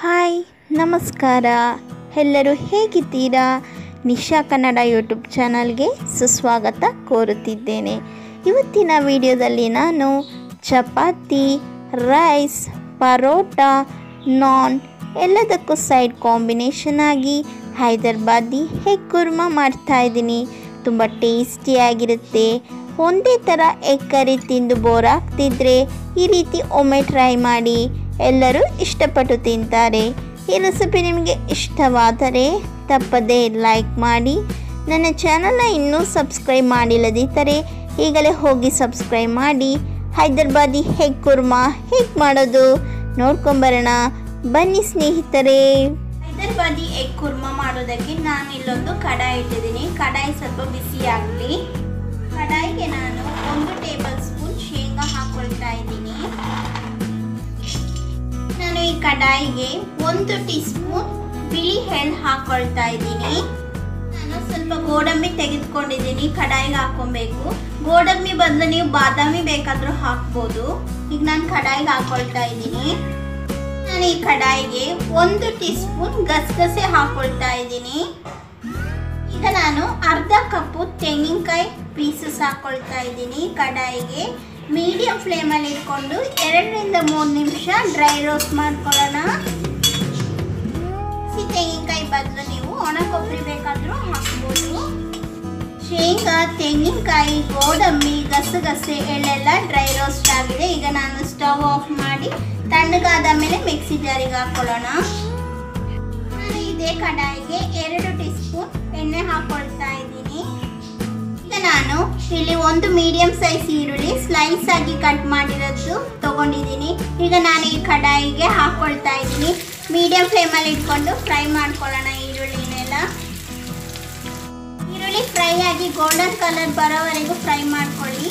hi ನಮಸ್ಕಾರ ಎಲ್ಲರೂ ಹೇಗಿದ್ದೀರಾ ನಿಶಾ ಕನ್ನಡ ಯೂಟ್ಯೂಬ್ ಚಾನಲ್ಗೆ ಸುಸ್ವಾಗತ ಕೋರುತ್ತಿದ್ದೇನೆ ಇವತ್ತಿನ ವಿಡಿಯೋದಲ್ಲಿ ನಾನು ಚಪಾತಿ ರೈಸ್ ಪರೋಟ ನಾನ್ ಎಲ್ಲದಕ್ಕೂ ಸೈಡ್ ಕಾಂಬಿನೇಷನ್ ಆಗಿ ಹೈದರಾಬಾದಿ ಎಗ್ ಕುರ್ಮಾ ಮಾಡ್ತಾ ಇದ್ದೀನಿ ತುಂಬ ಟೇಸ್ಟಿಯಾಗಿರುತ್ತೆ ಒಂದೇ ಥರ ಎಗ್ ಕರಿ ತಿಂದು ಬೋರ್ ಆಗ್ತಿದ್ರೆ ಈ ರೀತಿ ಒಮ್ಮೆ ಟ್ರೈ ಮಾಡಿ ಎಲ್ಲರೂ ಇಷ್ಟಪಟ್ಟು ತಿಂತಾರೆ ಈ ರೆಸಿಪಿ ನಿಮಗೆ ಇಷ್ಟವಾದರೆ ತಪ್ಪದೇ ಲೈಕ್ ಮಾಡಿ ನನ್ನ ಚಾನಲ್ನ ಇನ್ನೂ ಸಬ್ಸ್ಕ್ರೈಬ್ ಮಾಡಿಲ್ಲದಿದ್ದರೆ ಈಗಲೇ ಹೋಗಿ ಸಬ್ಸ್ಕ್ರೈಬ್ ಮಾಡಿ ಹೈದರಾಬಾದಿ ಹೆಗ್ ಕುರ್ಮಾ ಹೇಗೆ ಮಾಡೋದು ನೋಡ್ಕೊಂಬರೋಣ ಬನ್ನಿ ಸ್ನೇಹಿತರೆ ಹೈದರಾಬಾದಿ ಎಗ್ ಕುರ್ಮಾ ಮಾಡೋದಕ್ಕೆ ನಾನು ಇಲ್ಲೊಂದು ಕಡಾಯಿ ಇಟ್ಟಿದ್ದೀನಿ ಕಡಾಯಿ ಸ್ವಲ್ಪ ಬಿಸಿ ಆಗಲಿ ಕಡಾಯಿಗೆ ನಾನು ಒಂದು ಟೇಬಲ್ ಸ್ಪೂನ್ ಶೇಂಗಾ ಹಾಕೊಳ್ತಾ ಇದ್ದೀನಿ ನಾನು ಈ ಕಡಾಯಿಗೆ ಒಂದು ಟೀ ಸ್ಪೂನ್ ಬಿಳಿ ಎಳ್ಳು ಹಾಕೊಳ್ತಾ ಇದ್ದೀನಿ ನಾನು ಸ್ವಲ್ಪ ಗೋಡಂಬಿ ತೆಗೆದುಕೊಂಡಿದ್ದೀನಿ ಕಡಾಯಿಗೆ ಹಾಕೊಬೇಕು ಗೋಡಂಬಿ ಬದಲು ನೀವು ಬಾದಾಮಿ ಬೇಕಾದರೂ ಹಾಕ್ಬೋದು ಈಗ ನಾನು ಕಡಾಯಿಗೆ ಹಾಕೊಳ್ತಾ ಇದ್ದೀನಿ ನಾನು ಈ ಕಡಾಯಿಗೆ ಒಂದು ಟೀ ಸ್ಪೂನ್ ಗಸಗಸೆ ಹಾಕೊಳ್ತಾ ಇದ್ದೀನಿ ಈಗ ನಾನು ಅರ್ಧ ಕಪ್ಪು ತೆಂಗಿನಕಾಯಿ ಪೀಸಸ್ ಹಾಕೊಳ್ತಾ ಇದ್ದೀನಿ ಕಡಾಯಿಗೆ ಮೀಡಿಯಂ ಫ್ಲೇಮಲ್ಲಿ ಇಟ್ಕೊಂಡು ಎರಡರಿಂದ ಮೂರು ನಿಮಿಷ ಡ್ರೈ ರೋಸ್ಟ್ ಮಾಡ್ಕೊಳ್ಳೋಣ ಹಸಿ ತೆಂಗಿನಕಾಯಿ ಬದಲು ನೀವು ಒಣ ಕೊಬ್ಬರಿ ಬೇಕಾದರೂ ಹಾಕ್ಬೋದು ಶೇಂಗಾ ತೆಂಗಿನಕಾಯಿ ಗೋಡಂಬಿ ಗಸಗಸೆ ಎಳ್ಳೆಲ್ಲ ಡ್ರೈ ರೋಸ್ಟ್ ಆಗಿದೆ ಈಗ ನಾನು ಸ್ಟವ್ ಆಫ್ ಮಾಡಿ ತಣ್ಣಗಾದ ಮೇಲೆ ಮಿಕ್ಸಿ ಜಾರಿಗೆ ಹಾಕೊಳ್ಳೋಣ ನಾನು ಇದೇ ಕಡಾಯಿಗೆ ಎರಡು ಟೀ ಸ್ಪೂನ್ ಎಣ್ಣೆ ಹಾಕೊಳ್ತಾ ಇದ್ದೀನಿ ಈಗ ನಾನು ಇಲ್ಲಿ ಒಂದು ಮೀಡಿಯಂ ಸೈಜ್ ಈರುಳ್ಳಿ ಸ್ಲೈಸ್ ಆಗಿ ಕಟ್ ಮಾಡಿರೋದು ತಗೊಂಡಿದ್ದೀನಿ ಈಗ ನಾನು ಈ ಕಡಾಯಿಗೆ ಹಾಕೊಳ್ತಾ ಇದ್ದೀನಿ ಮೀಡಿಯಂ ಫ್ಲೇಮಲ್ಲಿ ಇಟ್ಕೊಂಡು ಫ್ರೈ ಮಾಡ್ಕೊಳ್ಳೋಣ ಈರುಳ್ಳಿನೆಲ್ಲ ಈರುಳ್ಳಿ ಫ್ರೈ ಆಗಿ ಗೋಲ್ಡನ್ ಕಲರ್ ಬರೋವರೆಗೂ ಫ್ರೈ ಮಾಡ್ಕೊಳ್ಳಿ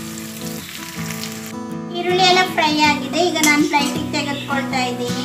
ಈರುಳ್ಳಿ ಎಲ್ಲ ಫ್ರೈ ಆಗಿದೆ ಈಗ ನಾನು ಪ್ಲೇಟಿಗೆ ತೆಗೆದುಕೊಳ್ತಾ ಇದ್ದೀನಿ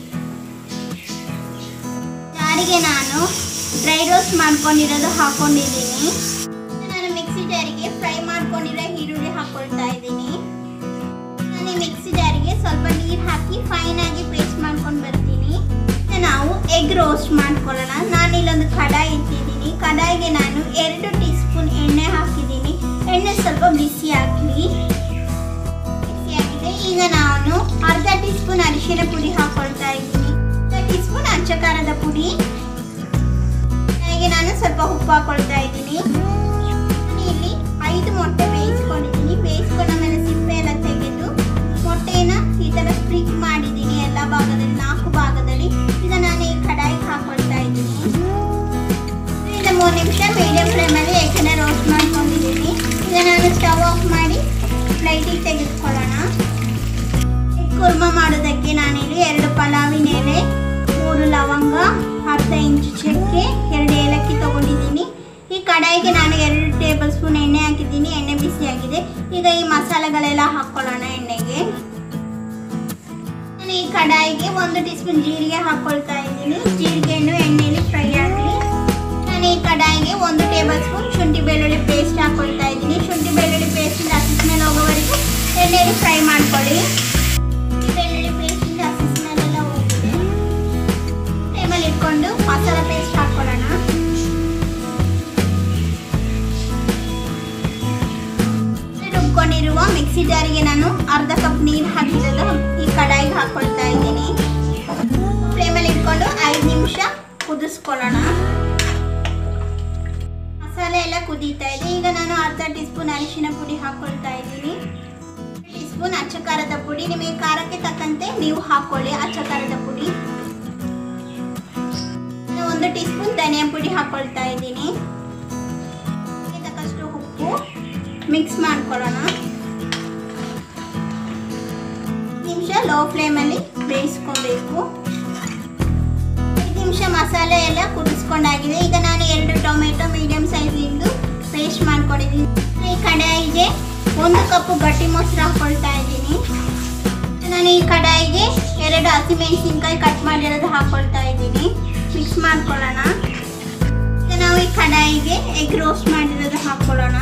ಜಾರಿಗೆ ನಾನು ಡ್ರೈ ರೋಸ್ಟ್ ಮಾಡ್ಕೊಂಡಿರೋದು ಹಾಕೊಂಡಿದ್ದೀನಿ ನಾನು ಮಿಕ್ಸಿ ಜಾರಿಗೆ ಫ್ರೈ ಮಾಡ್ಕೊಂಡಿರೋ ಈರುಳ್ಳಿ ಹಾಕೊಳ್ತಾ ಇದ್ದೀನಿ ನಾನು ಈ ಮಿಕ್ಸಿ ಜಾರಿಗೆ ಸ್ವಲ್ಪ ನೀರು ಹಾಕಿ ಫೈನ್ ಆಗಿ ಪೇಸ್ಟ್ ಮಾಡ್ಕೊಂಡು ಬರ್ತೀನಿ ಈಗ ನಾವು ಎಗ್ ರೋಸ್ಟ್ ಮಾಡ್ಕೊಳ್ಳೋಣ ನಾನು ಇಲ್ಲೊಂದು ಕಡಾಯಿ ಇಟ್ಟಿದ್ದೀನಿ ಕಡಾಯಿಗೆ ನಾನು ಎರಡು ಟೀ ಸ್ಪೂನ್ ಎಣ್ಣೆ ಹಾಕಿದ್ದೀನಿ ಎಣ್ಣೆ ಸ್ವಲ್ಪ ಬಿಸಿ ಹಾಕಲಿ ಬಿಸಿ ಆಗಿದೆ ಈಗ ನಾನು ಅರ್ಧ ಟೀ ಸ್ಪೂನ್ ಅರಿಶಿನ ಪುಡಿ ಹಾಕೊಳ್ತಾ ಇದ್ದೀನಿ ಅರ್ಧ ಟೀ ಸ್ಪೂನ್ ಅಚ್ಚ ಖಾರದ ಪುಡಿ ಹಾಗೆ ನಾನು ಸ್ವಲ್ಪ ಉಪ್ಪು ಹಾಕೊಳ್ತಾ ಇದ್ದೀನಿ ನಾನು ಇಲ್ಲಿ ಐದು ಮೊಟ್ಟೆ ಬೇಯಿಸ್ಕೊಂಡಿದ್ದೀನಿ ಬೇಯಿಸ್ಕೊಂಡ ಮೇಲೆ ಸಿಪ್ಪೆ ಎಲ್ಲ ತೆಗೆದು ಮೊಟ್ಟೆನ ಈ ಥರ ಸ್ಪ್ರಿಕ್ ಮಾಡಿದ್ದೀನಿ ಎಲ್ಲ ಭಾಗದಲ್ಲಿ ನಾಲ್ಕು ಭಾಗದಲ್ಲಿ ಈಗ ನಾನು ಈ ಕಡಾಯಿಗೆ ಹಾಕೊಳ್ತಾ ಇದ್ದೀನಿ ಈಗ ಮೂರು ನಿಮಿಷ ಮೀಡಿಯಂ ಫ್ಲೇಮಲ್ಲಿ ಎಗ್ಗನ್ನ ರೋಸ್ಟ್ ಮಾಡ್ಕೊಂಡಿದ್ದೀನಿ ಈಗ ನಾನು ಸ್ಟವ್ ಆಫ್ ಮಾಡಿ ಪ್ಲೇಟಿಗೆ ತೆಗೆದುಕೊಳ್ಳೋಣ ಎಗ್ ಕುರ್ಮಾ ಮಾಡೋದಕ್ಕೆ ನಾನಿಲ್ಲಿ ಎರಡು ಪಲಾವಿನ ಎಲೆ ಮೂರು ಲವಂಗ ಅರ್ಧ ಇಂಚು ಚಕ್ಕೆ ಎರಡು ಏಲಕ್ಕಿ ತಗೊಂಡಿದ್ದೀನಿ ಈ ಕಡಾಯಿಗೆ ನಾನು ಎರಡು ಟೇಬಲ್ ಸ್ಪೂನ್ ಎಣ್ಣೆ ಹಾಕಿದ್ದೀನಿ ಎಣ್ಣೆ ಬಿಸಿಯಾಗಿದೆ ಈಗ ಈ ಮಸಾಲೆಗಳೆಲ್ಲ ಹಾಕ್ಕೊಳ್ಳೋಣ ಎಣ್ಣೆಗೆ ನಾನು ಈ ಕಡಾಯಿಗೆ ಒಂದು ಟೀ ಸ್ಪೂನ್ ಜೀರಿಗೆ ಹಾಕ್ಕೊಳ್ತಾ ಇದ್ದೀನಿ ಜೀರಿಗೆಯನ್ನು ಎಣ್ಣೆಯಲ್ಲಿ ಫ್ರೈ ಆಗಲಿ ನಾನು ಈ ಕಡಾಯಿಗೆ ಒಂದು ಟೇಬಲ್ ಸ್ಪೂನ್ ಶುಂಠಿ ಬೆಳ್ಳುಳ್ಳಿ ಪೇಸ್ಟ್ ಹಾಕ್ಕೊಳ್ತಾ ಇದ್ದೀನಿ ಶುಂಠಿ ಬೆಳ್ಳುಳ್ಳಿ ಪೇಸ್ಟಿಂದ ಹಸಿ ಸ್ಮೆಲ್ ಹೋಗೋವರೆಗೂ ಎಣ್ಣೆಯಲ್ಲಿ ಫ್ರೈ ಮಾಡ್ಕೊಳ್ಳಿ ಶುಂಠಿ ಬೆಳ್ಳುಳ್ಳಿ ಪೇಸ್ಟಿಂದ ಹಸಿ ಸ್ಮೆಲ್ ಎಲ್ಲ ಹೋಗಿದೆ ಫ್ಲೇಮಲ್ಲಿ ಇಟ್ಕೊಂಡು ಮಸಾಲ ಪೇಸ್ಟ್ ಹಾಕ್ಕೊಳ್ಳೋಣ ರುಬ್ಕೊಂಡಿರುವ ಮಿಕ್ಸಿ ಜಾರಿಗೆ ನಾನು ಅರ್ಧ ಕಪ್ ನೀರು ಹಾಕಿರೋದು ಈ ಕಡಾಯಿಗೆ ಹಾಕ್ಕೊಳ್ತಾ ಇದ್ದೀನಿ ಫ್ಲೇಮಲ್ಲಿ ಇಟ್ಕೊಂಡು ಐದು ನಿಮಿಷ ಕುದಿಸ್ಕೊಳ್ಳೋಣ ಮಸಾಲೆ ಎಲ್ಲ ಕುದೀತಾ ಇದೆ ಈಗ ನಾನು ಅರ್ಧ ಟೀ ಸ್ಪೂನ್ ಅರಿಶಿನ ಪುಡಿ ಹಾಕ್ಕೊಳ್ತಾ ಇದ್ದೀನಿ ಟೀ ಸ್ಪೂನ್ ಅಚ್ಚ ಖಾರದ ಪುಡಿ ನಿಮಗೆ ಖಾರಕ್ಕೆ ತಕ್ಕಂತೆ ನೀವು ಹಾಕ್ಕೊಳ್ಳಿ ಅಚ್ಚ ಖಾರದ ಪುಡಿ ನಾನು ಒಂದು ಟೀ ಸ್ಪೂನ್ ಧನಿಯಾ ಪುಡಿ ಹಾಕ್ಕೊಳ್ತಾ ಇದ್ದೀನಿ ರುಚಿಗೆ ತಕ್ಕಷ್ಟು ಉಪ್ಪು ಮಿಕ್ಸ್ ಮಾಡ್ಕೊಳ್ಳೋಣ ನಿಮಿಷ ಲೋ ಫ್ಲೇಮಲ್ಲಿ ಬೇಯಿಸ್ಕೊಬೇಕು ಐದು ನಿಮಿಷ ಮಸಾಲೆ ಎಲ್ಲ ಕುದಿಸ್ಕೊಂಡಾಗಿದೆ ಈಗ ನಾನು ಎರಡು ಟೊಮೆಟೊ ಮೀಡಿಯಂ ಸೈಜಿಂದು ಪೇಸ್ಟ್ ಮಾಡ್ಕೊಂಡಿದ್ದೀನಿ ಈ ಕಡಾಯಿಗೆ ಒಂದು ಕಪ್ಪು ಗಟ್ಟಿ ಮೊಸರು ಹಾಕ್ಕೊಳ್ತಾ ಇದ್ದೀನಿ ನಾನು ಈ ಕಡಾಯಿಗೆ ಎರಡು ಹಸಿಮೆಣಸಿನ್ಕಾಯಿ ಕಟ್ ಮಾಡಿರೋದು ಹಾಕ್ಕೊಳ್ತಾ ಇದ್ದೀನಿ ಮಿಕ್ಸ್ ಮಾಡ್ಕೊಳ್ಳೋಣ ಈಗ ನಾವು ಈ ಕಡಾಯಿಗೆ ಎಗ್ ರೋಸ್ಟ್ ಮಾಡಿರೋದು ಹಾಕ್ಕೊಳ್ಳೋಣ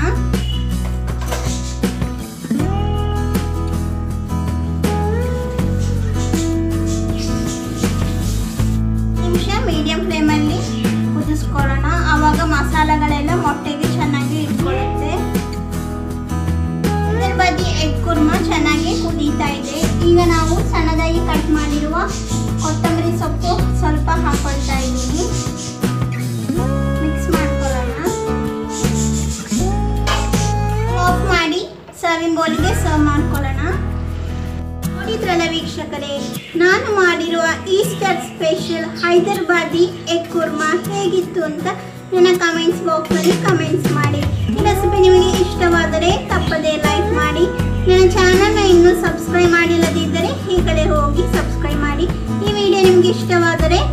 ವೀಕ್ಷಕರೇ ನಾನು ಮಾಡಿರುವ Easter special Hyderabadi egg kurma ಹೇಗಿತ್ತು ಅಂತ ನನ್ನ ಕಮೆಂಟ್ಸ್ ಬಾಕ್ಸಲ್ಲಿ ಕಮೆಂಟ್ಸ್ ಮಾಡಿ ಈ ರೆಸಿಪಿ ನಿಮಗೆ ಇಷ್ಟವಾದರೆ ತಪ್ಪದೇ ಲೈಕ್ ಮಾಡಿ ನನ್ನ ಚಾನಲ್ನ ಇನ್ನೂ ಸಬ್ಸ್ಕ್ರೈಬ್ ಮಾಡಿಲ್ಲದಿದ್ದರೆ ಈಗಲೇ ಹೋಗಿ ಸಬ್ಸ್ಕ್ರೈಬ್ ಮಾಡಿ ಈ ವಿಡಿಯೋ ನಿಮಗೆ ಇಷ್ಟವಾದರೆ